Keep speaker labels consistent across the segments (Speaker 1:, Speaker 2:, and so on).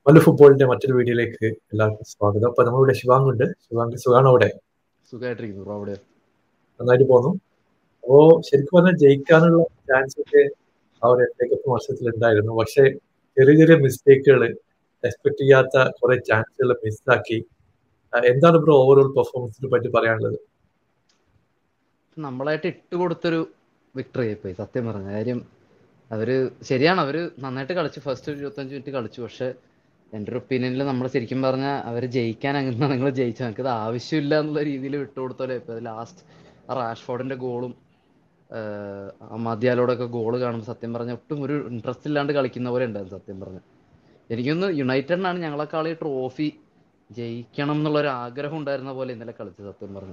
Speaker 1: മല്ലു ഫുട്ബോളിന്റെ മറ്റൊരു വീഡിയോയിലേക്ക് എല്ലാവർക്കും സ്വാഗതം അപ്പൊ നമ്മളിവിടെ ശിവാങ് ഉണ്ട് ശിവാങ് സുഖാണ് അവിടെ
Speaker 2: സുഖമായിട്ടിരിക്കുന്നു ബ്രോ അവിടെ
Speaker 1: നന്നായിട്ട് പോന്നു അപ്പോ ശരിക്കും പറഞ്ഞാൽ ജയിക്കാനുള്ള ചാൻസ് ഒക്കെ ആ ഒരു എഫ് കപ്പ് വർഷത്തിൽ ഉണ്ടായിരുന്നു പക്ഷെ ചെറിയ ചെറിയ മിസ്റ്റേക്കുകൾ എക്സ്പെക്ട് ചെയ്യാത്ത കുറെ ചാൻസുകൾ മിസ്സാക്കി എന്താണ് ബ്രോ ഓവറോൾ പെർഫോമൻസിനെ പറ്റി പറയാനുള്ളത്
Speaker 2: നമ്മളായിട്ട് ഇട്ട് കൊടുത്തൊരു വിക്ടറി ആയിപ്പോയി സത്യം പറഞ്ഞ കാര്യം അവര് ശരിയാണ് അവര് നന്നായിട്ട് കളിച്ചു ഫസ്റ്റ് ഒരു ഇരുപത്തഞ്ച് മിനിറ്റ് കളിച്ചു പക്ഷെ എൻ്റെ ഒരു ഒപ്പീനിയനിൽ നമ്മൾ ശരിക്കും പറഞ്ഞാൽ അവർ ജയിക്കാൻ അങ്ങനെ നിങ്ങൾ ജയിച്ചു നമുക്ക് ഇത് ആവശ്യമില്ല എന്നുള്ള രീതിയിൽ വിട്ടുകൊടുത്തോലെ ഇപ്പോൾ ലാസ്റ്റ് ആ റാഷ്ഫോർഡിന്റെ ഗോളും മധ്യാലോടൊക്കെ ഗോള് കാണുമ്പോൾ സത്യം പറഞ്ഞാൽ ഒട്ടും ഒരു ഇൻട്രസ്റ്റ് ഇല്ലാണ്ട് കളിക്കുന്ന പോലെ ഉണ്ടായിരുന്നു സത്യം പറഞ്ഞാൽ എനിക്കൊന്ന് യുണൈറ്റഡിനാണ് ഞങ്ങളെക്കാൾ ഈ ട്രോഫി ജയിക്കണം എന്നുള്ള ഒരു ആഗ്രഹം ഉണ്ടായിരുന്ന പോലെ ഇന്നലെ കളിച്ചത് സത്യം പറഞ്ഞു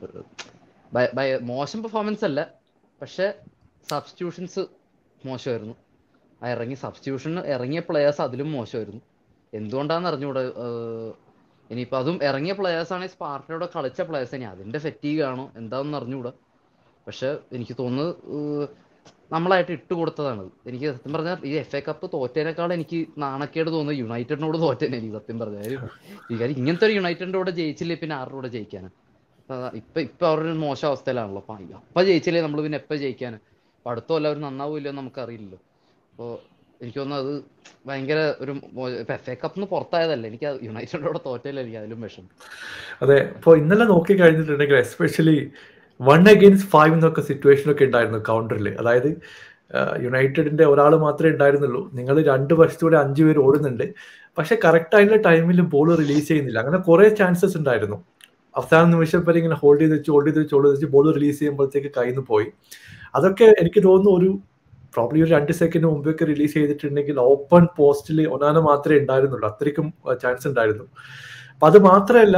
Speaker 2: അതാണ് മോശം പെർഫോമൻസ് അല്ല പക്ഷെ സബ്സ്റ്റിറ്റ്യൂഷൻസ് മോശമായിരുന്നു ആ ഇറങ്ങി സബ്സ്റ്റിറ്റ്യൂഷന് ഇറങ്ങിയ പ്ലെയേഴ്സ് അതിലും മോശമായിരുന്നു എന്തുകൊണ്ടാന്ന് അറിഞ്ഞൂടെ ഇനിയിപ്പോൾ അതും ഇറങ്ങിയ പ്ലെയേഴ്സ് ആണെങ്കിൽ സ്പാർട്ടിലൂടെ കളിച്ച പ്ലെയേഴ്സ് ഇനി അതിന്റെ ഫെറ്റീഗ് ആണോ എന്താണെന്ന് അറിഞ്ഞൂടാ പക്ഷെ എനിക്ക് തോന്നുന്നത് നമ്മളായിട്ട് ഇട്ട് കൊടുത്തതാണ് എനിക്ക് സത്യം പറഞ്ഞാൽ ഈ എഫ് എ കപ്പ് തോറ്റേനേക്കാൾ എനിക്ക് നാണക്കേട് തോന്നുന്നത് യുണൈറ്റഡിനോട് തോറ്റേനെ എനിക്ക് സത്യം പറഞ്ഞാൽ കാര്യം ഇങ്ങനത്തെ ഒരു യുണൈറ്റഡിന്റെ കൂടെ ജയിച്ചില്ലേ പിന്നെ ആരുടെ കൂടെ ജയിക്കാനാണ് ഇപ്പൊ ഇപ്പൊ അവരുടെ മോശം അവസ്ഥയിലാണല്ലോ അപ്പൊ അപ്പൊ ജയിച്ചില്ലേ നമ്മൾ പിന്നെ എപ്പോ ജയിക്കാൻ അപ്പൊ അടുത്ത കൊല്ലം അവർ നന്നാവില്ലോ നമുക്ക് അറിയില്ലല്ലോ അപ്പോൾ എനിക്ക് തോന്നുന്നു അത് ഭയങ്കര ഒരു എഫ് എ കപ്പിന്ന് പുറത്തായതല്ല എനിക്ക് യുണൈറ്റഡിനോട് തോറ്റല്ല എനിക്ക് അതിലും വിഷം
Speaker 1: അതെ ഇപ്പോൾ ഇന്നലെ നോക്കി കഴിഞ്ഞിട്ടുണ്ടെങ്കിൽ എസ്പെഷ്യലി വൺ അഗെയിൻസ്റ്റ് ഫൈവ് എന്നൊക്കെ സിറ്റുവേഷൻ ഒക്കെ ഉണ്ടായിരുന്നു കൗണ്ടറിൽ അതായത് യുണൈറ്റഡിന്റെ ഒരാൾ മാത്രമേ ഉണ്ടായിരുന്നുള്ളൂ നിങ്ങൾ രണ്ട് വശത്തൂടെ അഞ്ചു പേര് ഓടുന്നുണ്ട് പക്ഷെ കറക്റ്റ് ആയിട്ടുള്ള ടൈമിൽ ബോൾ റിലീസ് ചെയ്യുന്നില്ല അങ്ങനെ കുറെ ചാൻസസ് ഉണ്ടായിരുന്നു അവസാന നിമിഷം വരെ ഇങ്ങനെ ഹോൾഡ് ചെയ്ത് വെച്ച് ഹോൾഡ് ചെയ്ത് വെച്ച് ഹോൾഡ് ചെയ്ത് വെച്ച് ബോൾ റിലീസ് ചെയ്യുമ്പോഴത്തേക്ക് കയ്യിൽ നിന്ന് പോയി അതൊക്കെ എനിക്ക് തോന്നുന്നു ഒരു പ്രോബ്ലി ഒരു രണ്ട് സെക്കൻഡ് മുമ്പൊക്കെ റിലീസ് ചെയ്തിട്ടുണ്ടെങ്കിൽ ഓപ്പൺ പോസ്റ്റിൽ ഒനാന മാത്രമേ ഉണ്ടായിരുന്നുള്ളൂ അത്രയ്ക്കും ചാൻസ് ഉണ്ടായിരുന്നു അപ്പൊ അത് മാത്രമല്ല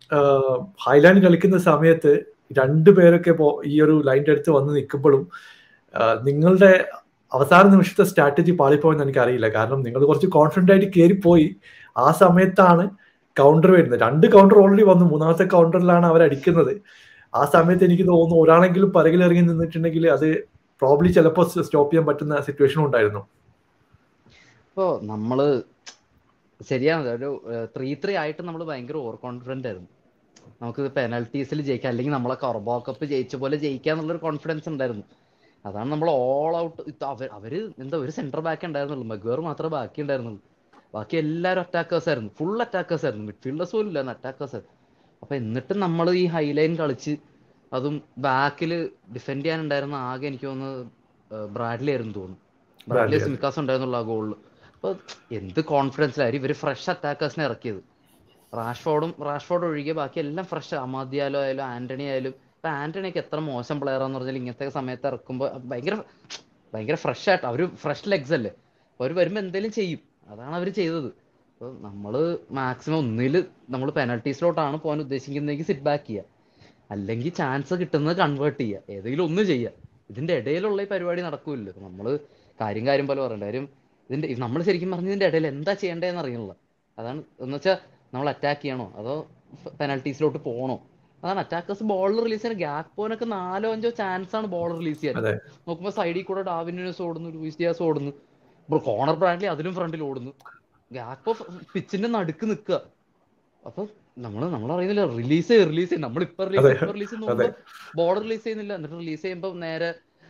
Speaker 1: ഹൈലാൻഡ് കളിക്കുന്ന സമയത്ത് രണ്ടു പേരൊക്കെ ഈ ഒരു ലൈൻ്റെ അടുത്ത് വന്ന് നിൽക്കുമ്പോഴും നിങ്ങളുടെ അവസാന നിമിഷത്തെ സ്ട്രാറ്റജി പാളിപ്പോയെന്ന് എനിക്ക് അറിയില്ല കാരണം നിങ്ങൾ കുറച്ച് കോൺഫിഡൻ്റ് ആയിട്ട് കയറിപ്പോയി ആ സമയത്താണ് കൗണ്ടർ വരുന്നത് രണ്ട് കൗണ്ടർ ഓൾറെഡി വന്നു മൂന്നാമത്തെ കൗണ്ടറിലാണ് അവർ അടിക്കുന്നത് ആ സമയത്ത് എനിക്ക് തോന്നുന്നു ഒരാളെങ്കിലും പിറകിലിറങ്ങി നിന്നിട്ടുണ്ടെങ്കിൽ അത് പ്രോബ്ലി ചിലപ്പോൾ സ്റ്റോപ്പ് ചെയ്യാൻ പറ്റുന്ന സിറ്റുവേഷനും ഉണ്ടായിരുന്നു
Speaker 2: ഇപ്പോ നമ്മള് ശരിയാണ് ഒരു ത്രീ ത്രീ ആയിട്ട് നമ്മൾ ഭയങ്കര ഓവർ കോൺഫിഡന്റ് ആയിരുന്നു നമുക്ക് പെനൽറ്റീസിൽ ജയിക്കാം അല്ലെങ്കിൽ നമ്മളെ കർബോ കപ്പ് ജയിച്ച പോലെ ജയിക്കുക എന്നുള്ളൊരു കോൺഫിഡൻസ് ഉണ്ടായിരുന്നു അതാണ് നമ്മൾ ഓൾ ഔട്ട് അവര് എന്താ ഒരു സെന്റർ ബാക്ക് ഉണ്ടായിരുന്നുള്ളൂ മഗ്വേർ മാത്രമേ ബാക്കി ഉണ്ടായിരുന്നുള്ളൂ ബാക്കി എല്ലാവരും അറ്റാക്കേഴ്സ് ആയിരുന്നു ഫുൾ അറ്റാക്കേഴ്സ് ആയിരുന്നു മിഡ്ഫീൽഡേഴ്സ് പോലും ഇല്ലായിരുന്നു അറ്റാക്കേഴ്സ് ആയിരുന്നു അപ്പൊ എന്നിട്ട് നമ്മൾ ഈ ഹൈലൈൻ കളിച്ച് അതും ബാക്കിൽ ഡിഫെൻഡ് ചെയ്യാനുണ്ടായിരുന്ന ആകെ എനിക്ക് തോന്നുന്നത് ബ്രാഡ്ലി ആയിരുന്നു തോന്നുന്നു ബ്രാഡ്ലി സിമിക്കാസ് ഉണ്ടായിരുന്നുള്ള ആ ഗോളിൽ അപ്പൊ എന്ത് കോൺഫിഡൻസിലായിരുന്നു ഇവര് ഫ്രഷ് അറ്റാക്കേഴ്സിനെ ഇറക്കിയത് റാഷ്ഫോർഡും റാഷ്ഫോർഡ് ഒഴികെ ബാക്കി എല്ലാം ഫ്രഷ് അമാദിയാലോ ആയാലും ആന്റണി ആയാലും ഇപ്പൊ ആന്റണിയൊക്കെ എത്ര മോശം പ്ലെയർ ആണെന്ന് പറഞ്ഞാൽ ഇങ്ങനത്തെ സമയത്ത് ഇറക്കുമ്പോൾ ഭയങ്കര ഭയങ്കര ഫ്രഷ് ആയിട്ട് അവര് ഫ്രഷ് ലെഗ്സ് അല്ലേ അവർ വരുമ്പോൾ എന്തെങ്കിലും ചെയ്യും അതാണ് അവർ ചെയ്തത് അപ്പോൾ നമ്മൾ മാക്സിമം ഒന്നിൽ നമ്മൾ പെനൽറ്റീസിലോട്ടാണ് പോകാൻ ഉദ്ദേശിക്കുന്നതെങ്കിൽ സിറ്റ് ബാക്ക് ചെയ്യുക അല്ലെങ്കിൽ ചാൻസ് കിട്ടുന്നത് കൺവേർട്ട് ചെയ്യുക ഏതെങ്കിലും ഒന്ന് ചെയ്യുക ഇതിന്റെ ഇടയിലുള്ള ഈ പരിപാടി നടക്കൂല്ലോ നമ്മൾ കാര്യം കാര്യം പോലെ പറയണ്ട കാര്യം ഇതിന്റെ നമ്മൾ ശരിക്കും പറഞ്ഞ ഇതിന്റെ ഇടയിൽ എന്താ ചെയ്യേണ്ടതെന്ന് അറിയണില്ല അതാണ് എന്ന് വെച്ചാൽ നമ്മൾ അറ്റാക്ക് ചെയ്യണോ അതോ പെനൽറ്റീസിലോട്ട് പോകണോ അതാണ് അറ്റാക്കേഴ്സ് ബോൾ റിലീസ് ചെയ്യാൻ ഗ്യാക്പോനൊക്കെ നാലോ അഞ്ചോ ചാൻസ് ആണ് ബോൾ റിലീസ് ചെയ്യാൻ നോക്കുമ്പോൾ സൈഡിൽ കൂടെ ഡാവിനസ് ഓടുന്നു ലൂയിസ് ഡിയാസ് ഓടുന്നു കോർണർ ബ്രാൻഡ്ലി അതിലും ഫ്രണ്ടിൽ ഓടുന്നു ഗ്യാപ്പ് പിച്ചിന്റെ നടുക്ക് നിൽക്കുക അപ്പൊ നമ്മൾ നമ്മൾ അറിയുന്നില്ല റിലീസ് ചെയ്ത് റിലീസ് ചെയ്യും നമ്മൾ ഇപ്പൊ റിലീസ് ഇപ്പൊ റിലീസ് ചെയ്യുമ്പോൾ ബോൾ റിലീസ് ചെയ്യുന്നില്ല എന്നിട്ട് റിലീസ് ചെയ്യുമ്പോൾ നേരെ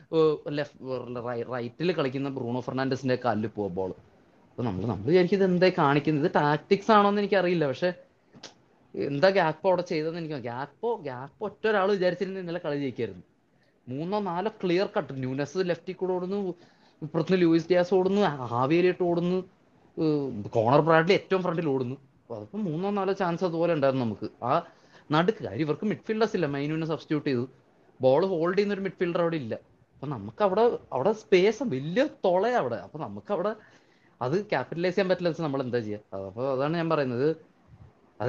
Speaker 2: റൈറ്റിൽ കളിക്കുന്ന ബ്രൂണോ ഫെർണാണ്ടസിന്റെ കാലിൽ പോവാ ബോൾ അപ്പൊ നമ്മൾ നമ്മൾ വിചാരിക്കും ഇത് എന്തായി കാണിക്കുന്നത് ഇത് ടാക്ടിക്സ് ആണോന്ന് എനിക്ക് അറിയില്ല പക്ഷെ എന്താ ഗ്യാപ്പോ അവിടെ ചെയ്തതെന്ന് എനിക്ക് ഗ്യാപ്പോ ഗ്യാപ്പ് ഒറ്റ ഒരാൾ വിചാരിച്ചിരുന്ന ഇന്നലെ കളി ജയിക്കായിരുന്നു മൂന്നോ നാലോ ക്ലിയർ കട്ട് ന്യൂനസ് ലെഫ്റ്റിൽ കൂടെ ഓടുന്നു ഇപ്പുറത്ത് ലൂയിസ് ഡിയാസ് ഓടുന്നു ഹാവിയലിട്ട് ഓടുന്നു കോണർ ബ്രാഡ്ലി ഏറ്റവും ഫ്രണ്ടിൽ ഓടുന്നു അതിപ്പോൾ മൂന്നോ നാലോ ചാൻസ് അതുപോലെ ഉണ്ടായിരുന്നു നമുക്ക് ആ നടുക്ക് കാര്യം ഇവർക്ക് മിഡ്ഫീൽഡേഴ്സ് ഇല്ല മൈനുവിനെ സബ്സ്റ്റിറ്റ്യൂട്ട് ചെയ്തു ബോൾ ഹോൾഡ് ചെയ്യുന്ന ഒരു മിഡ്ഫീൽഡർ അവിടെ ഇല്ല അപ്പൊ നമുക്ക് അവിടെ അവിടെ സ്പേസ് വലിയ തുളയാ അവിടെ അപ്പൊ നമുക്ക് അവിടെ അത് ക്യാപിറ്റലൈസ് ചെയ്യാൻ പറ്റില്ല നമ്മൾ എന്താ ചെയ്യുക അപ്പൊ അതാണ് ഞാൻ പറയുന്നത് അത്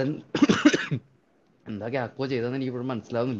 Speaker 2: എന്താ ഗ്യാപ്പോ ചെയ്തതെന്ന് എനിക്ക് ഇപ്പോഴും മനസ്സിലാവുന്നില്ല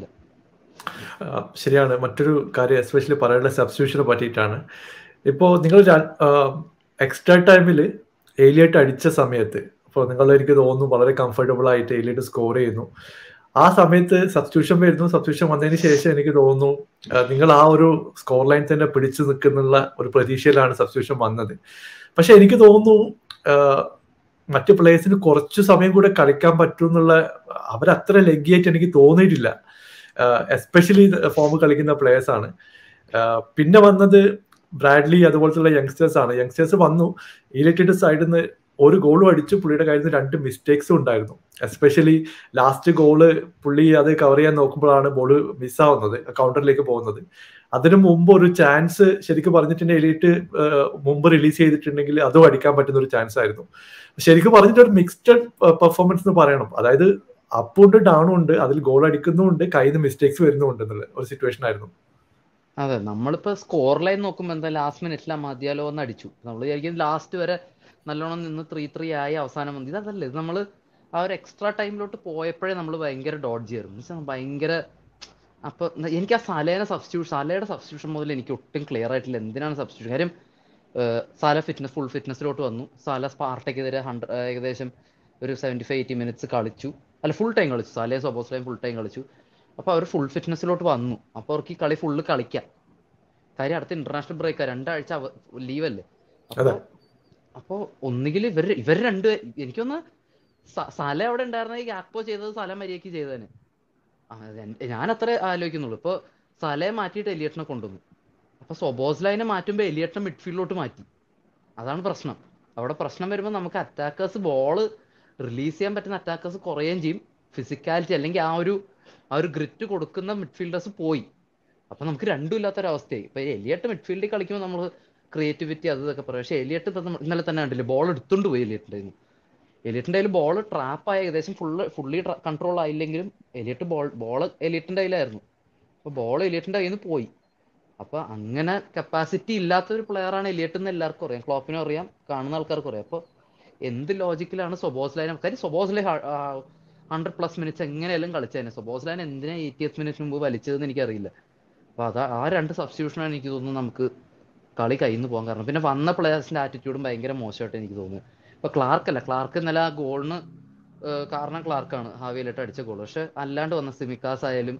Speaker 1: ശരിയാണ് മറ്റൊരു കാര്യം എസ്പെഷ്യലി പറയാനുള്ള സബ്സ്റ്റിറ്റ്യൂഷനെ പറ്റിയിട്ടാണ് ഇപ്പോൾ നിങ്ങൾ എക്സ്ട്രാ ടൈമിൽ ഏലിയായിട്ട് അടിച്ച സമയത്ത് അപ്പോൾ നിങ്ങൾ എനിക്ക് തോന്നുന്നു വളരെ കംഫർട്ടബിൾ ആയിട്ട് ഏലിയായിട്ട് സ്കോർ ചെയ്യുന്നു ആ സമയത്ത് സബ്സ്റ്റിറ്റ്യൂഷൻ വരുന്നു സബ്സ്റ്റിറ്റ്യൂഷൻ വന്നതിന് ശേഷം എനിക്ക് തോന്നുന്നു നിങ്ങൾ ആ ഒരു സ്കോർ ലൈൻ തന്നെ പിടിച്ചു നിൽക്കുന്നുള്ള ഒരു പ്രതീക്ഷയിലാണ് സബ്സ്റ്റിറ്റ്യൂഷൻ വന്നത് പക്ഷെ എനിക്ക് തോന്നുന്നു മറ്റു പ്ലേയേഴ്സിന് കുറച്ചു സമയം കൂടെ കളിക്കാൻ പറ്റും എന്നുള്ള അവരത്ര ലഗ്ഗിയായിട്ട് എനിക്ക് തോന്നിയിട്ടില്ല എസ്പെഷ്യലി ഫോം കളിക്കുന്ന പ്ലേയേഴ്സ് ആണ് പിന്നെ വന്നത് ബ്രാഡ്ലി അതുപോലത്തുള്ള യങ്സ്റ്റേഴ്സ് ആണ് യങ്സ്റ്റേഴ്സ് വന്നു ഇലക്ട്രിഡ് സൈഡിൽ നിന്ന് ഒരു ഗോളും അടിച്ചു പുള്ളിയുടെ കയ്യിൽ നിന്ന് രണ്ട് മിസ്റ്റേക്സും ഉണ്ടായിരുന്നു എസ്പെഷ്യലി ലാസ്റ്റ് ഗോള് പുള്ളി അത് കവർ ചെയ്യാൻ നോക്കുമ്പോഴാണ് ബോള് മിസ്സാവുന്നത് കൗണ്ടറിലേക്ക് പോകുന്നത് അതിനു മുമ്പ് ഒരു ചാൻസ് ശരിക്കും പറഞ്ഞിട്ടുണ്ടെങ്കിൽ എലീറ്റ് മുമ്പ് റിലീസ് ചെയ്തിട്ടുണ്ടെങ്കിൽ അതും അടിക്കാൻ പറ്റുന്ന ഒരു ചാൻസ് ആയിരുന്നു ശരിക്കും പറഞ്ഞിട്ട് ഒരു മിക്സ്ഡ് പെർഫോമൻസ് എന്ന് പറയണം അതായത് അപ്പും ഉണ്ട് ഡൗണും ഉണ്ട് അതിൽ ഗോൾ അടിക്കുന്നുമുണ്ട് കയ്യിൽ നിന്ന് മിസ്റ്റേക്സ് വരുന്നുമുണ്ട് എന്നുള്ള ഒരു സിറ്റുവേഷൻ ആയിരുന്നു
Speaker 2: അതെ നമ്മളിപ്പോ സ്കോർ ലൈൻ നോക്കുമ്പോൾ എന്താ ലാസ്റ്റ് മിനിറ്റിൽ മതിയാലോ എന്ന് അടിച്ചു നമ്മൾ വിചാരിക്കും ലാസ്റ്റ് വരെ നല്ലോണം നിന്ന് ത്രീ ത്രീ ആയി അവസാനം മതി ഇതല്ല ഇത് നമ്മൾ ആ ഒരു എക്സ്ട്രാ ടൈമിലോട്ട് പോയപ്പോഴേ നമ്മൾ ഭയങ്കര ഡോഡ്ജ് ആയിരുന്നു ഭയങ്കര അപ്പൊ എനിക്ക് ആ സലേനെ സബ്സ്റ്റിറ്റ്യൂഷൻ സലയുടെ സബ്സ്റ്റിറ്റ്യൂഷൻ മുതൽ എനിക്ക് ഒട്ടും ക്ലിയർ ആയിട്ടില്ല എന്തിനാണ് സബ്സ്റ്റിറ്റ്യൂഷൻ കാര്യം സാല ഫിറ്റ്നസ് ഫുൾ ഫിറ്റ്നസ്സിലോട്ട് വന്നു സാല സ്പാർട്ടയ്ക്കെതിരെ ഹൺഡ്രഡ് ഏകദേശം ഒരു സെവൻറ്റി ഫൈവ് എയ്റ്റി മിനിറ്റ്സ് കളിച്ചു അല്ല ഫുൾ ടൈം കളിച്ചു സാലയും സൊബോസ്ലയും ഫുൾ ടൈം കളിച്ചു അപ്പോൾ അവർ ഫുൾ ഫിറ്റ്നസ്സിലോട്ട് വന്നു അപ്പോൾ അവർക്ക് ഈ കളി ഫുള്ള് കളിക്കാം കാര്യം അടുത്ത ഇന്റർനാഷണൽ ബ്രേക്കാ രണ്ടാഴ്ച ലീവല്ലേ അപ്പോൾ അപ്പോൾ ഒന്നുകിൽ ഇവർ ഇവർ രണ്ട് എനിക്കൊന്ന് സല അവിടെ ഉണ്ടായിരുന്ന ഈ ഗാക്പോ ചെയ്തത് സല മര്യാദയ്ക്ക് ചെയ്തതിന് ഞാൻ അത്ര ആലോചിക്കുന്നുള്ളൂ ഇപ്പോൾ സലയെ മാറ്റിയിട്ട് എലിയട്ടിനെ കൊണ്ടുവന്നു അപ്പൊ സൊബോസ്ലൈനെ മാറ്റുമ്പോൾ എലിയട്ടിനെ മിഡ്ഫീൽഡിലോട്ട് മാറ്റി അതാണ് പ്രശ്നം അവിടെ പ്രശ്നം വരുമ്പോൾ നമുക്ക് അറ്റാക്കേഴ്സ് ബോൾ റിലീസ് ചെയ്യാൻ പറ്റുന്ന അറ്റാക്കേഴ്സ് കുറയുകയും ചെയ്യും ഫിസിക്കാലിറ്റി അല്ലെങ്കിൽ ആ ഒരു ആ ഒരു ഗ്രിറ്റ് കൊടുക്കുന്ന മിഡ്ഫീൽഡേഴ്സ് പോയി അപ്പൊ നമുക്ക് രണ്ടും ഇല്ലാത്തൊരവസ്ഥയായി ഇപ്പൊ എലിയട്ട് മിഡ്ഫീൽഡിൽ കളിക്കുമ്പോൾ നമ്മൾ ക്രിയേറ്റിവിറ്റി അത് ഇതൊക്കെ പറയും പക്ഷേ എലിയട്ട് ഇന്നലെ തന്നെ കണ്ടില്ലേ ബോൾ എടുത്തുകൊണ്ട് പോയി എലിയട്ടിൻ്റെ എലിയറ്റിന്റെ കയ്യിൽ ബോൾ ട്രാപ്പായി ഏകദേശം ഫുള്ള് ഫുള്ളി കൺട്രോൾ ആയില്ലെങ്കിലും എലിയറ്റ് ബോൾ ബോൾ എലിയറ്റിന്റെ കയ്യിലായിരുന്നു അപ്പൊ ബോൾ എലിയറ്റിന്റെ കയ്യിൽ നിന്ന് പോയി അപ്പൊ അങ്ങനെ കപ്പാസിറ്റി ഇല്ലാത്ത ഒരു പ്ലെയറാണ് എലിയറ്റ് എന്ന് എല്ലാവർക്കും അറിയാം ക്ലോപ്പിനും അറിയാം കാണുന്ന ആൾക്കാർക്കും അറിയാം അപ്പോൾ എന്ത് ലോജിക്കിലാണ് സൊബോസ്ലൈൻ കാര്യം സൊബോസ്ലൈൻ ഹൺഡ്രഡ് പ്ലസ് മിനിറ്റ്സ് എങ്ങനെയാലും കളിച്ചതിനെ സൊബോസ്ലൈൻ എന്തിനാ എയ്റ്റി എത്ത് മിനിറ്റ്സ് മുമ്പ് വലിച്ചതെന്ന് എനിക്കറിയില്ല അപ്പൊ അതാ ആ രണ്ട് സബ്സ്റ്റിറ്റ്യൂഷനാണ് എനിക്ക് തോന്നുന്നു നമുക്ക് കളി കയ്യിൽ നിന്ന് പോകാൻ കാരണം പിന്നെ വന്ന പ്ലേയേഴ്സിന്റെ ആറ്റിറ്റ്യൂഡും ഭയങ്കര മോശമായിട്ട് എനിക്ക് തോന്നുന്നു ഇപ്പൊ ക്ലാർക്ക് അല്ല ക്ലാർക്ക് ഇന്നലെ ആ ഗോളിന് കാരണം ക്ലാർക്കാണ് ഹാവിയിലിട്ട് അടിച്ച ഗോൾ പക്ഷെ അല്ലാണ്ട് വന്ന സിമിക്കാസ് ആയാലും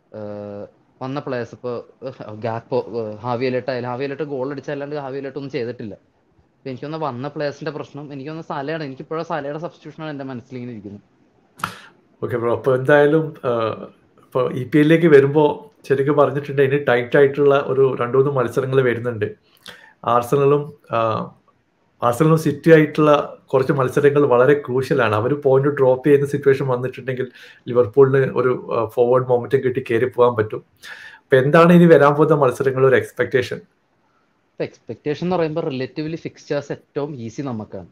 Speaker 2: വന്ന പ്ലേയേഴ്സ് ഇപ്പോൾ ഗാക്പോ ഹാവിയലിട്ട് ആയാലും ഹാവിയലിട്ട് ഗോൾ അടിച്ച അല്ലാണ്ട് ഹാവിയലിട്ട് ഒന്നും ചെയ്തിട്ടില്ല അപ്പൊ എനിക്കൊന്ന് വന്ന പ്ലേയേഴ്സിന്റെ പ്രശ്നം എനിക്കൊന്ന് സലയാണ് എനിക്കിപ്പോഴും സലയുടെ സബ്സ്റ്റിറ്റ്യൂഷനാണ് എന്റെ മനസ്സിലിങ്ങനെ ഇരിക്കുന്നത്
Speaker 1: ഓക്കെ ബ്രോ അപ്പോൾ എന്തായാലും ഇപ്പോൾ ഇ പി എല്ലിലേക്ക് വരുമ്പോൾ ശരിക്കും പറഞ്ഞിട്ടുണ്ട് ഇനി ടൈറ്റ് ആയിട്ടുള്ള ഒരു രണ്ടു മൂന്ന് മത്സരങ്ങൾ വരുന്നുണ്ട് ആർസണലും ആർസണലും സിറ്റി ആയിട്ടുള്ള കുറച്ച് മത്സരങ്ങൾ വളരെ ക്രൂഷ്യലാണ് അവർ പോയിന്റ് ഡ്രോപ്പ് ചെയ്യുന്ന സിറ്റുവേഷൻ വന്നിട്ടുണ്ടെങ്കിൽ ലിവർപൂളിന് ഒരു ഫോർവേഡ് മൊമെന്റം കിട്ടി കയറി പോകാൻ പറ്റും അപ്പൊ എന്താണ് ഇനി വരാൻ പോകുന്ന മത്സരങ്ങൾ ഒരു എക്സ്പെക്ടേഷൻ
Speaker 2: എക്സ്പെക്ടേഷൻ എന്ന് പറയുമ്പോൾ റിലേറ്റീവ്ലി ഫിക്സ്ചേഴ്സ് ഏറ്റവും ഈസി നമുക്കാണ്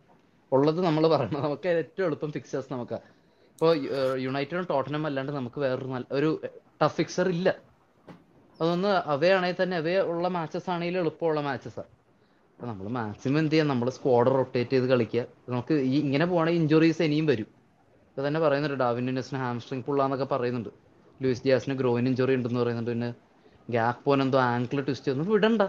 Speaker 2: ഉള്ളത് നമ്മൾ പറയണം നമുക്ക് ഏറ്റവും എളുപ്പം ഫിക്സ്ചേഴ്സ് നമുക്കാണ് ഇപ്പോൾ യുണൈറ്റഡും ടോട്ടനും അല്ലാണ്ട് നമുക്ക് വേറൊരു നല്ല ഒരു ടഫ് ഫിക്സർ ഇല്ല അതൊന്ന് അവേ ആണെങ്കിൽ തന്നെ അവേ ഉള്ള മാച്ചസ് ആണെങ്കിലും എളുപ്പമുള്ള മാച്ചസാണ് അപ്പോൾ നമ്മൾ മാക്സിമം എന്ത് ചെയ്യാം നമ്മൾ സ്ക്വാഡ് റൊട്ടേറ്റ് ചെയ്ത് കളിക്കുക നമുക്ക് ഈ ഇങ്ങനെ പോകണമെങ്കിൽ ഇഞ്ചുറീസ് ഇനിയും വരും ഇപ്പോൾ തന്നെ പറയുന്നുണ്ട് ഡാവിനിനസിന് ഹാംസ്ട്രിങ് പുള്ളാന്നൊക്കെ പറയുന്നുണ്ട് ലൂയിസ് ഡിയാസിന് ഗ്രോയിൻ ഇഞ്ചുറി ഉണ്ടെന്ന് പറയുന്നുണ്ട് പിന്നെ ഗ്യാപ് പോൻ എന്തോ ആങ്കിൾ ട്വിസ്റ്റ് ഒന്നും വിടണ്ട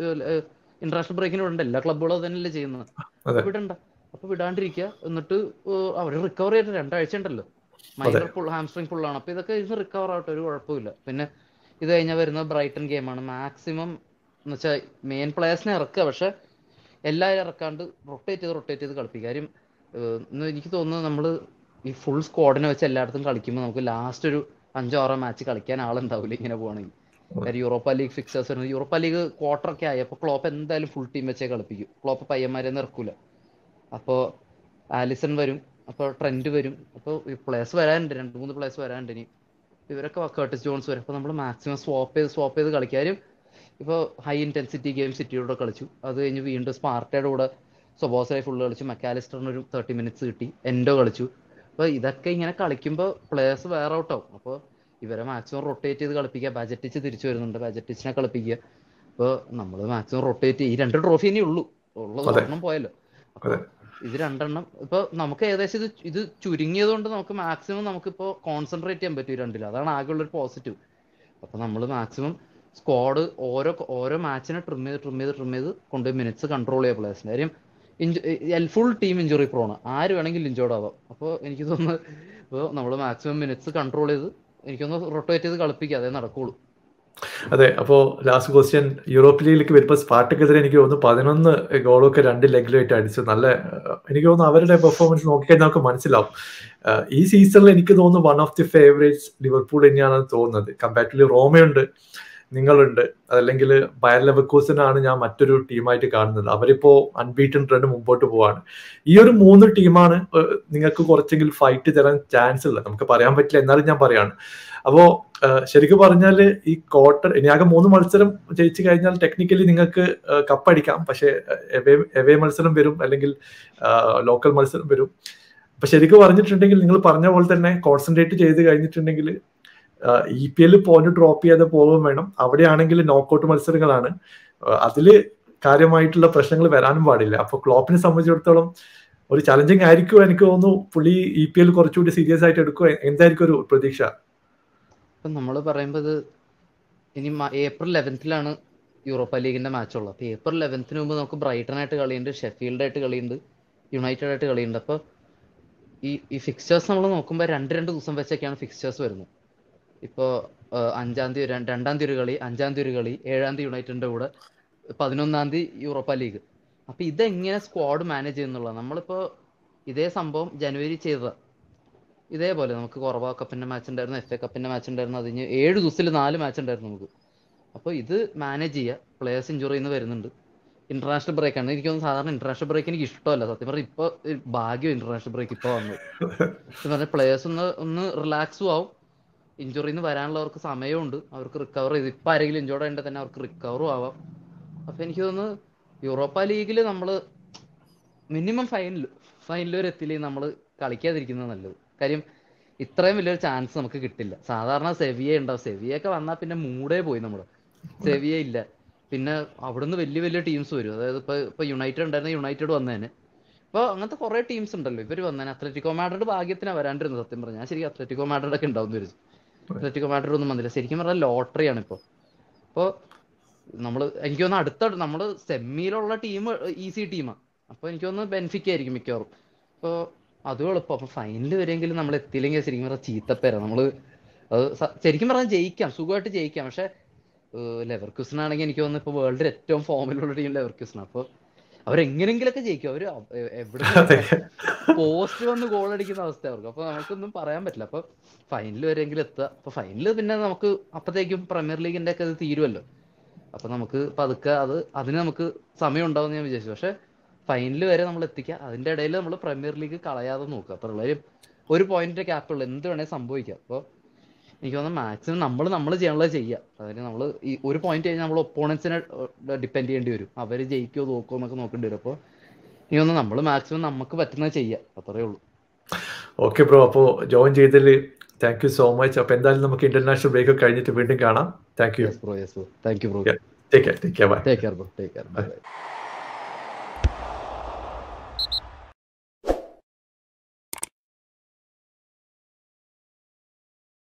Speaker 2: ഇന്റർനാഷണൽ ബ്രേക്കിന് വിടണ്ട എല്ലാ ക്ലബുകളും തന്നെയല്ലേ ചെയ്യുന്നത് വിടണ്ട അപ്പൊ വിടാണ്ടിരിക്കുക എന്നിട്ട് അവർ റിക്കവർ ചെയ്തിട്ട് രണ്ടാഴ്ച ഉണ്ടല്ലോ മൈനർ ഫുൾ ഹാംസ്ട്രിങ് ഫുള്ളാണ് അപ്പൊ ഇതൊക്കെ ഇത് റിക്കവർ ആവട്ടെ ഒരു കുഴപ്പമില്ല പിന്നെ ഇത് കഴിഞ്ഞാൽ വരുന്ന ബ്രൈറ്റൺ ഗെയിമാണ് മാക്സിമം എന്ന് വെച്ചാൽ മെയിൻ പ്ലേയേഴ്സിനെ ഇറക്കുക പക്ഷെ എല്ലാവരും ഇറക്കാണ്ട് റൊട്ടേറ്റ് ചെയ്ത് റൊട്ടേറ്റ് ചെയ്ത് കളിപ്പിക്കുക കാര്യം എനിക്ക് തോന്നുന്നത് നമ്മൾ ഈ ഫുൾ സ്ക്വാഡിനെ വെച്ച് എല്ലായിടത്തും കളിക്കുമ്പോൾ നമുക്ക് ലാസ്റ്റ് ഒരു അഞ്ചോ ആറോ മാച്ച് കളിക്കാൻ ആളുണ്ടാവില്ല ഇങ്ങനെ പോകണമെങ്കിൽ കാര്യം യൂറോപ്പ ലീഗ് ഫിക്സേഴ്സ് വരുന്നത് യൂറോപ്പ ലീഗ് ക്വാർട്ടർ ഒക്കെ ആയി അപ്പോൾ ക്ലോപ്പ് എന്തായാലും ഫുൾ ടീം വെച്ചേ കളിപ്പിക്കും ക്ലോപ്പ് പയ്യന്മാരെ ഇറക്കൂല അപ്പോൾ ആലിസൺ വരും അപ്പോൾ ട്രെൻഡ് വരും അപ്പോൾ പ്ലേയേഴ്സ് വരാനുണ്ട് രണ്ട് മൂന്ന് പ്ലേയേഴ്സ് വരാനുണ്ട് ഇനി ഇവരൊക്കെ കേർട്ടിസ് ജോൺസ് വരും അപ്പോൾ നമ്മൾ മാക്സിമം സ്വാപ്പ് ചെയ്ത് സ്വാപ്പ് ചെയ്ത് കളിക്കാരും ഇപ്പോൾ ഹൈ ഇൻറ്റൻസിറ്റി ഗെയിം സിറ്റിയുടെ കളിച്ചു അത് കഴിഞ്ഞ് വീണ്ടും സ്പാർട്ടയുടെ കൂടെ സൊബോസായി ഫുള്ള് കളിച്ചു മെക്കാലിസ്റ്ററിന് ഒരു തേർട്ടി മിനിറ്റ്സ് കിട്ടി എൻഡോ കളിച്ചു അപ്പോൾ ഇതൊക്കെ ഇങ്ങനെ കളിക്കുമ്പോൾ പ്ലേയേഴ്സ് വേറെ ഔട്ട് ആവും അപ്പോൾ ഇവരെ മാക്സിമം റൊട്ടേറ്റ് ചെയ്ത് കളിപ്പിക്കുക ബജറ്റിച്ച് തിരിച്ചു വരുന്നുണ്ട് ബജറ്റിച്ചിനെ കളിപ്പിക്കുക അപ്പോൾ നമ്മൾ മാക്സിമം റൊട്ടേറ്റ് ഈ രണ്ട് ട്രോഫി ഇനി ഉള്ളൂ ഉള്ളത് ഒരെണ്ണം പോയല്ലോ അപ്പോൾ ഇത് രണ്ടെണ്ണം ഇപ്പൊ നമുക്ക് ഏകദേശം ഇത് ഇത് ചുരുങ്ങിയത് കൊണ്ട് നമുക്ക് മാക്സിമം നമുക്കിപ്പോ കോൺസെൻട്രേറ്റ് ചെയ്യാൻ പറ്റും രണ്ടിലും അതാണ് ആകെയുള്ള ഒരു പോസിറ്റീവ് അപ്പൊ നമ്മൾ മാക്സിമം സ്ക്വാഡ് ഓരോ ഓരോ മാച്ചിനെ ട്രിം ചെയ്ത് ട്രിം ചെയ്ത് ട്രിം ചെയ്ത് കൊണ്ടുപോയി മിനിറ്റ്സ് കൺട്രോൾ ചെയ്യുക പ്ലേയേഴ്സിന് കാര്യം ഫുൾ ടീം ഇഞ്ചുറി പ്രോണ് ആര് വേണമെങ്കിലും ഇഞ്ചോർഡ് ആവാം അപ്പോൾ എനിക്ക് തോന്നുന്നു ഇപ്പോൾ നമ്മൾ മാക്സിമം മിനിറ്റ്സ് കൺട്രോൾ ചെയ്ത് എനിക്കൊന്ന് റൊട്ടേറ്റ് ചെയ്ത് കളിപ്പിക്കുക അതേ നടക്കുള്ളൂ
Speaker 1: അതെ അപ്പോൾ ലാസ്റ്റ് ക്വസ്റ്റ്യൻ യൂറോപ്പ് ലീഗിലേക്ക് വരുമ്പോൾ സ്പാർട്ടക്കെതിരെ എനിക്ക് തോന്നുന്നു പതിനൊന്ന് ഗോളൊക്കെ രണ്ട് ലെഗിലായിട്ട് അടിച്ചു നല്ല ഏഹ്, എനിക്ക് തോന്നുന്നു അവരുടെ പെർഫോമൻസ് നോക്കിക്കഴിഞ്ഞാൽ നമുക്ക് മനസ്സിലാവും ഏഹ്, ഈ സീസണിൽ എനിക്ക് തോന്നുന്നു one of the favourites Liverpool തന്നെയാണ് തോന്നുന്നത് കമ്പാരിറ്റീവ്ലി റോമയുണ്ട് നിങ്ങളുണ്ട് അതല്ലെങ്കിൽ ബയർ ലെവക്കൂസനാണ് ഞാൻ മറ്റൊരു ടീമായിട്ട് കാണുന്നത് അവരിപ്പോ അൺബീറ്റൻ റൺ മുമ്പോട്ട് പോവാണ് ഈ ഒരു മൂന്ന് ടീമാണ് ഏഹ്, നിങ്ങൾക്ക് കുറച്ചെങ്കിലും ഫൈറ്റ് തരാൻ ചാൻസ് ഉള്ളത് നമുക്ക് പറയാൻ പറ്റില്ല എന്നാലും ഞാൻ പറയാണ് അപ്പോ ഏഹ്, ശരിക്കും പറഞ്ഞാൽ ഈ ക്വാർട്ടർ ഇനി ആകെ മൂന്ന് മത്സരം ജയിച്ചു കഴിഞ്ഞാൽ ടെക്നിക്കലി നിങ്ങൾക്ക് കപ്പടിക്കാം പക്ഷേ എവേ എവേ മത്സരം വരും അല്ലെങ്കിൽ ലോക്കൽ മത്സരം വരും അപ്പൊ ശരിക്കും പറഞ്ഞിട്ടുണ്ടെങ്കിൽ നിങ്ങൾ പറഞ്ഞ പോലെ തന്നെ കോൺസെൻട്രേറ്റ് ചെയ്ത് കഴിഞ്ഞിട്ടുണ്ടെങ്കിൽ E P L point drop ചെയ്യാതെ പോകുകയും വേണം അവിടെയാണെങ്കിൽ നോക്കൗട്ട് മത്സരങ്ങളാണ് അതിൽ കാര്യമായിട്ടുള്ള പ്രശ്നങ്ങൾ വരാനും പാടില്ല അപ്പൊ ക്ലോപ്പിനെ സംബന്ധിച്ചിടത്തോളം ഒരു ചലഞ്ചിങ് ആയിരിക്കും എനിക്ക് തോന്നുന്നു പുള്ളി ഇ പി എൽ കുറച്ചുകൂടി സീരിയസ് ആയിട്ട് എടുക്കുക എന്തായിരിക്കും ഒരു പ്രതീക്ഷ
Speaker 2: ഇപ്പം നമ്മൾ പറയുമ്പോൾ ഇത് ഇനി മ- ഏപ്രിൽ ലെവൻത്തിലാണ് യൂറോപ്പ ലീഗിന്റെ മാച്ച് ഉള്ളത് അപ്പോൾ ഏപ്രിൽ ലെവൻത്തിന് മുമ്പ് നമുക്ക് ബ്രൈറ്റൺ ആയിട്ട് കളിയുണ്ട് ഷെഫീൽഡ് ആയിട്ട് കളിയുണ്ട് യുണൈറ്റഡ് ആയിട്ട് കളിയുണ്ട് അപ്പോൾ ഈ ഈ ഫിക്സ്റ്റേഴ്സ് നമ്മൾ നോക്കുമ്പോൾ രണ്ട് രണ്ട് ദിവസം വെച്ചൊക്കെയാണ് ഫിക്സ്റ്റേഴ്സ് വരുന്നത് ഇപ്പോൾ അഞ്ചാം തീയതി ഒരു- രണ്ടാം തീയതി ഒരു കളി അഞ്ചാം തീയതി ഒരു കളി ഏഴാം തീയതി യുണൈറ്റഡിന്റെ കൂടെ പതിനൊന്നാം തീയതി യൂറോപ്പ ലീഗ് അപ്പൊ ഇതെങ്ങനെ സ്ക്വാഡ് മാനേജ് ചെയ്യുന്നുള്ളത് നമ്മളിപ്പോ ഇതേ സംഭവം ജനുവരി ചെയ്തതാ ഇതേപോലെ നമുക്ക് കൊറവ കപ്പിന്റെ മാച്ച് ഉണ്ടായിരുന്നു എഫ് എ കപ്പിന്റെ മാച്ച് ഉണ്ടായിരുന്നു അതിന് ഏഴ് ദിവസത്തിൽ നാല് മാച്ച് ഉണ്ടായിരുന്നു നമുക്ക് അപ്പോൾ ഇത് മാനേജ് ചെയ്യുക പ്ലേയേഴ്സ് ഇഞ്ചുറി നിന്ന് വരുന്നുണ്ട് ഇന്റർനാഷണൽ ബ്രേക്ക് ആണ് എനിക്ക് തോന്നുന്നു സാധാരണ ഇന്റർനാഷണൽ ബ്രേക്ക് എനിക്ക് ഇഷ്ടമല്ല സത്യം പറഞ്ഞാൽ ഇപ്പൊ ഭാഗ്യം ഇന്റർനാഷണൽ ബ്രേക്ക് ഇപ്പൊ വന്നത് എന്ന് പറഞ്ഞാൽ പ്ലേയേഴ്സ് ഒന്ന് ഒന്ന് റിലാക്സും ആവും ഇഞ്ചുറിന്ന് വരാനുള്ളവർക്ക് സമയമുണ്ട് അവർക്ക് റിക്കവർ ചെയ്ത് ഇപ്പൊ ആരെങ്കിലും ഇഞ്ചോർഡ് ആയിട്ട് തന്നെ അവർക്ക് റിക്കവറും ആവാം അപ്പൊ എനിക്ക് തോന്നുന്നു യൂറോപ്പ ലീഗിൽ നമ്മൾ മിനിമം ഫൈനൽ ഫൈനൽ വരെ എത്തിയില്ലെങ്കിൽ നമ്മൾ കളിക്കാതിരിക്കുന്നത് നല്ലത് കാര്യം ഇത്രയും വലിയൊരു ചാൻസ് നമുക്ക് കിട്ടില്ല സാധാരണ സെവിയ ഉണ്ടാവും സെവിയൊക്കെ വന്നാൽ പിന്നെ മൂടേ പോയി നമ്മള് സെവിയ ഇല്ല പിന്നെ അവിടുന്ന് വലിയ വലിയ ടീംസ് വരും അതായത് ഇപ്പൊ ഇപ്പൊ യുണൈറ്റഡ് ഉണ്ടായിരുന്ന യുണൈറ്റഡ് വന്നേനെ ഇപ്പൊ അങ്ങനത്തെ കുറെ ടീംസ് ഉണ്ടല്ലോ ഇവര് വന്നേനെ അത്ലറ്റിക്കോ മാഡ്രിഡ് ഭാഗ്യത്തിനാ വരാണ്ടിരുന്നത് സത്യം പറഞ്ഞാൽ ഞാൻ ശരിക്കും അത്ലറ്റിക്കോ മാഡ്രിഡ് ഒക്കെ ഉണ്ടാവും വിചാരിച്ചു അത്ലറ്റിക്കോ മാഡ്രിഡ് ഒന്നും വന്നില്ല ശരിക്കും പറഞ്ഞാൽ ലോട്ടറിയാണ് ഇപ്പൊ അപ്പൊ നമ്മള് എനിക്ക് തോന്നുന്നു അടുത്ത നമ്മള് സെമിയിലുള്ള ടീം ഈസി ടീമാണ് അപ്പൊ എനിക്ക് തോന്നുന്നു ബെനിഫിറ്റ് ആയിരിക്കും മിക്കവാറും അപ്പൊ അതും എളുപ്പം അപ്പൊ ഫൈനൽ വരെയെങ്കിലും നമ്മൾ എത്തിയില്ലെങ്കിൽ ശരിക്കും പറഞ്ഞാൽ ചീത്തപ്പേര നമ്മള് അത് സ- ശരിക്കും പറഞ്ഞാൽ ജയിക്കാം സുഖമായിട്ട് ജയിക്കാം പക്ഷെ ലെവർക്യൂസൺ ആണെങ്കിൽ എനിക്ക് തോന്നുന്നു ഇപ്പൊ വേൾഡിൽ ഏറ്റവും ഫോമിലുള്ള ടീം ലെവർക്യൂസൺ അപ്പൊ അവരെങ്ങനെങ്കിലൊക്കെ ജയിക്കും അവര് എ- എവിടെ
Speaker 1: അതെ
Speaker 2: പോസ്റ്റ് വന്ന് ഗോൾ അടിക്കുന്ന അവസ്ഥ അവർക്ക് അപ്പൊ നമുക്കൊന്നും പറയാൻ പറ്റില്ല അപ്പൊ ഫൈനൽ വരെയെങ്കിലും എത്തുക അപ്പൊ ഫൈനൽ പിന്നെ നമുക്ക് അപ്പത്തേക്കും പ്രീമിയർ ലീഗിന്റെ ഒക്കെ അത് തീരുമല്ലോ അപ്പൊ നമുക്ക് പതുക്കെ അത് അതിന് നമുക്ക് സമയം ഉണ്ടാവും ഞാൻ വിചാരിച്ചു പക്ഷെ ഫൈനൽ വരെ നമ്മൾ എത്തിക്കുക അതിന്റെ ഇടയിൽ നമ്മൾ പ്രീമിയർ ലീഗ് കളയാതെ നോക്കുക അത്ര ഉള്ളൂ ഒരു പോയിന്റ് ക്യാപ്പ് ഉള്ളൂ എന്ത് വേണേൽ സംഭവിക്കാം അപ്പോൾ എനിക്ക് തോന്നുന്നു മാക്സിമം നമ്മൾ നമ്മൾ ചെയ്യാനുള്ളത് ചെയ്യുക അതായത് നമ്മൾ ഈ ഒരു പോയിന്റ് കഴിഞ്ഞാൽ നമ്മൾ ഒപ്പോണൻസിനെ ഡിപ്പെൻഡ് ചെയ്യേണ്ടി വരും അവർ ജയിക്കുമോ തോക്കുമോ എന്നൊക്കെ നോക്കേണ്ടി വരും അപ്പോൾ എനിക്ക് തോന്നുന്നു നമ്മൾ മാക്സിമം നമുക്ക് പറ്റുന്നത് ചെയ്യുക അത്രേ ഉള്ളൂ
Speaker 1: ഓക്കെ ബ്രോ അപ്പോൾ ജോയിൻ ചെയ്തതിൽ താങ്ക് യു സോ മച്ച് അപ്പോൾ എന്തായാലും നമുക്ക് ഇന്റർനാഷണൽ ബ്രേക്ക് ഒക്കെ കഴിഞ്ഞിട്ട് വീണ്ടും കാണാം thank you
Speaker 2: yes bro yes bro thank you bro
Speaker 1: take care take care bye
Speaker 2: take care bro take care by